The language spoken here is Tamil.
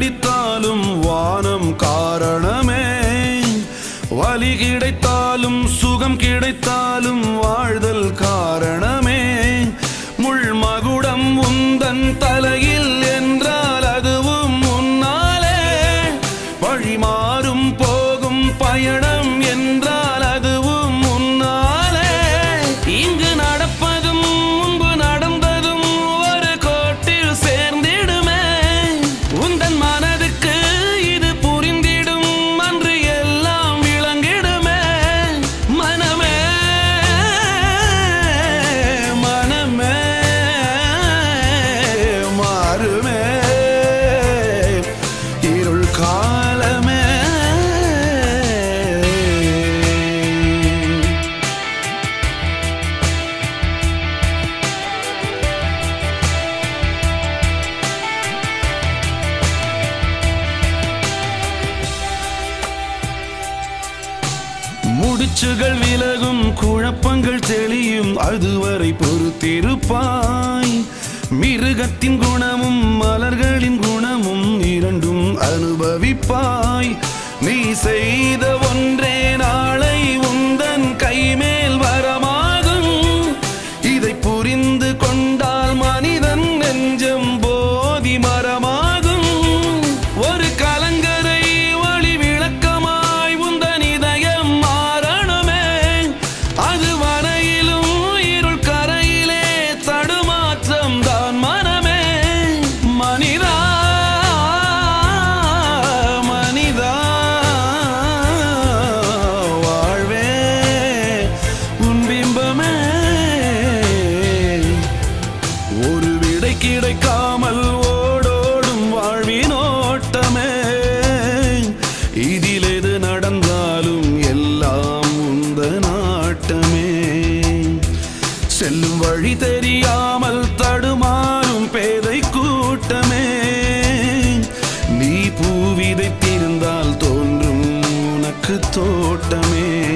அடித்தாலும் வானம் காரணமே வலி கிடைத்தாலும் சுகம் கிடைத்தாலும் வாழ்தல் காரணமே முள் மகுடம் உந்தன் தலையில் என்றால் அதுவும் முன்னாலே வழி மாறும் போகும் பயணம் என்றால் அதுவும் முன்னாலே இங்கு நடப்பதும் முன்பு நடந்ததும் ஒரு கோட்டில் சேர்ந்திடுமே உந்தன் மனதுக்கு இது புரிந்திடும் அன்று எல்லாம் விளங்கிடுமே மனமே மனமே மாறுமே இருள் காலமே முடிச்சுகள் விலகும் குழப்பங்கள் தெளியும் அதுவரை பொறுத்திருப்பாய் மிருகத்தின் குணமும் மலர்களின் குணமும் இரண்டும் அனுபவிப்பாய் நீ செய்த ஒன்றே நாளை உந்தன் கைமேல் வரமாகும் இதை புரிந்து கொண்டால் மனிதன் நெஞ்சம் போதி மரமாகும் ஒரு கலங்கரை ஒளி விளக்கமாய் உந்தன் இதயம் மாறணுமே அது வரையிலும் இருள் கரையிலே தடுமாற்றம் தான் மனமே மனிதா மனிதா வாழ்வே உன் பிம்பமே ஒரு விடை கிடைக்காமல் ஓடோடும் வாழ்வின் ஓட்டமே இதில் எது நடந்தாலும் எல்லாம் உந்த நாட்டமே செல்லும் வழி தெரியாமல் தடுமாறும் பேதை கூட்டமே நீ பூ விதைத்திருந்தால் தோன்றும் உனக்கு தோட்டமே